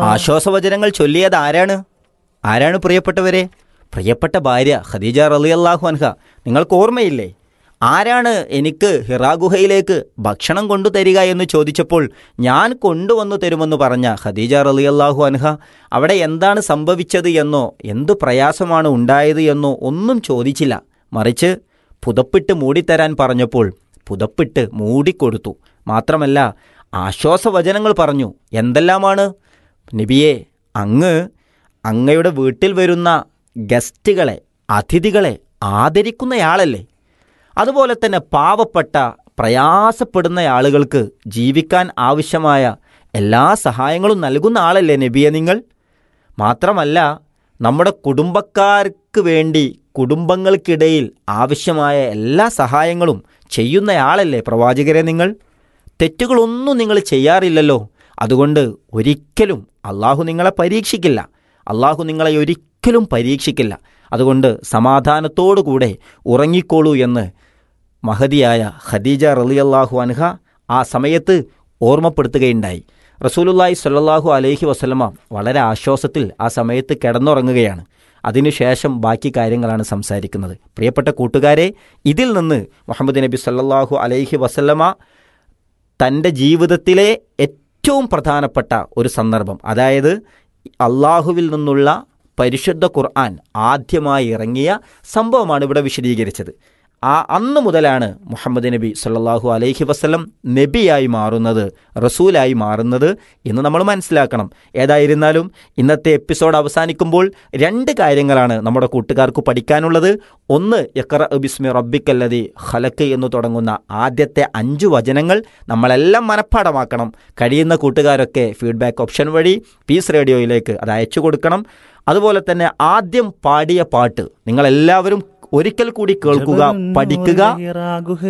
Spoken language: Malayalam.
ആശ്വാസവചനങ്ങൾ ചൊല്ലിയത് ആരാണ് ആരാണ് പ്രിയപ്പെട്ടവരെ പ്രിയപ്പെട്ട ഭാര്യ ഖദീജ റളിയല്ലാഹു അൻഹ നിങ്ങൾക്ക് ഓർമ്മയില്ലേ ആരാണ് എനിക്ക് ഹിറാ ഗുഹയിലേക്ക് ഭക്ഷണം കൊണ്ടു തരിക എന്ന് ചോദിച്ചപ്പോൾ ഞാൻ കൊണ്ടുവന്നു തരുമെന്ന് പറഞ്ഞ ഖദീജ റളിയല്ലാഹു അൻഹ അവിടെ എന്താണ് സംഭവിച്ചത് എന്നോ എന്തു പ്രയാസമാണ് ഉണ്ടായത് എന്നോ ഒന്നും ചോദിച്ചില്ല മറിച്ച് പുതപ്പിട്ട് മൂടിത്തരാൻ പറഞ്ഞപ്പോൾ പുതപ്പിട്ട് മൂടിക്കൊടുത്തു മാത്രമല്ല ആശ്വാസവചനങ്ങൾ പറഞ്ഞു എന്തെല്ലാമാണ് നബിയെ അങ്ങ് അങ്ങയുടെ വീട്ടിൽ വരുന്ന ഗസ്റ്റുകളെ അതിഥികളെ ആദരിക്കുന്നയാളല്ലേ അതുപോലെ തന്നെ പാവപ്പെട്ട പ്രയാസപ്പെടുന്ന ആളുകൾക്ക് ജീവിക്കാൻ ആവശ്യമായ എല്ലാ സഹായങ്ങളും നൽകുന്ന ആളല്ലേ നബിയെ നിങ്ങൾ മാത്രമല്ല നമ്മുടെ കുടുംബക്കാർക്ക് വേണ്ടി കുടുംബങ്ങൾക്കിടയിൽ ആവശ്യമായ എല്ലാ സഹായങ്ങളും ചെയ്യുന്നയാളല്ലേ പ്രവാചകരെ നിങ്ങൾ തെറ്റുകളൊന്നും നിങ്ങൾ ചെയ്യാറില്ലല്ലോ അതുകൊണ്ട് ഒരിക്കലും അള്ളാഹു നിങ്ങളെ പരീക്ഷിക്കില്ല അള്ളാഹു നിങ്ങളെ ഒരിക്കലും പരീക്ഷിക്കില്ല അതുകൊണ്ട് സമാധാനത്തോടുകൂടെ ഉറങ്ങിക്കോളൂ എന്ന് മഹതിയായ ഖദീജ റളിയല്ലാഹു അൻഹ ആ സമയത്ത് ഓർമ്മപ്പെടുത്തുകയുണ്ടായി റസൂലുല്ലാഹി സ്വല്ലല്ലാഹു അലൈഹി വസല്ലമ വളരെ ആശ്വാസത്തിൽ ആ സമയത്ത് കിടന്നുറങ്ങുകയാണ് അതിനുശേഷം ബാക്കി കാര്യങ്ങളാണ് സംസാരിക്കുന്നത് പ്രിയപ്പെട്ട കൂട്ടുകാരെ ഇതിൽ നിന്ന് മുഹമ്മദ് നബി സല്ലല്ലാഹു അലൈഹി വസല്ലമ തൻ്റെ ജീവിതത്തിലെ ഏറ്റവും പ്രധാനപ്പെട്ട ഒരു സന്ദർഭം അതായത് അള്ളാഹുവിൽ നിന്നുള്ള പരിശുദ്ധ ഖുർആൻ ആദ്യമായി ഇറങ്ങിയ സംഭവമാണ് ഇവിടെ വിശദീകരിച്ചത് ആ അന്ന് മുതലാണ് മുഹമ്മദ് നബി സല്ലല്ലാഹു അലൈഹി വസല്ലം നബിയായി മാറുന്നത് റസൂലായി മാറുന്നത് എന്ന് നമ്മൾ മനസ്സിലാക്കണം ഏതായിരുന്നാലും ഇന്നത്തെ എപ്പിസോഡ് അവസാനിക്കുമ്പോൾ രണ്ട് കാര്യങ്ങളാണ് നമ്മുടെ കൂട്ടുകാർക്ക് പഠിക്കാനുള്ളത് ഒന്ന് യക്കറ ബിസ്മി റബ്ബിക്കല്ലതി ഖലക്ക് എന്ന് തുടങ്ങുന്ന ആദ്യത്തെ അഞ്ചു വചനങ്ങൾ നമ്മളെല്ലാം മനഃപ്പാടമാക്കണം കഴിയുന്ന കൂട്ടുകാരൊക്കെ ഫീഡ്ബാക്ക് ഓപ്ഷൻ വഴി പീസ് റേഡിയോയിലേക്ക് അത് അയച്ചു കൊടുക്കണം അതുപോലെ തന്നെ ആദ്യം പാടിയ പാട്ട് നിങ്ങളെല്ലാവരും ഒരിക്കൽ കൂടി കേൾക്കുക പഠിക്കുക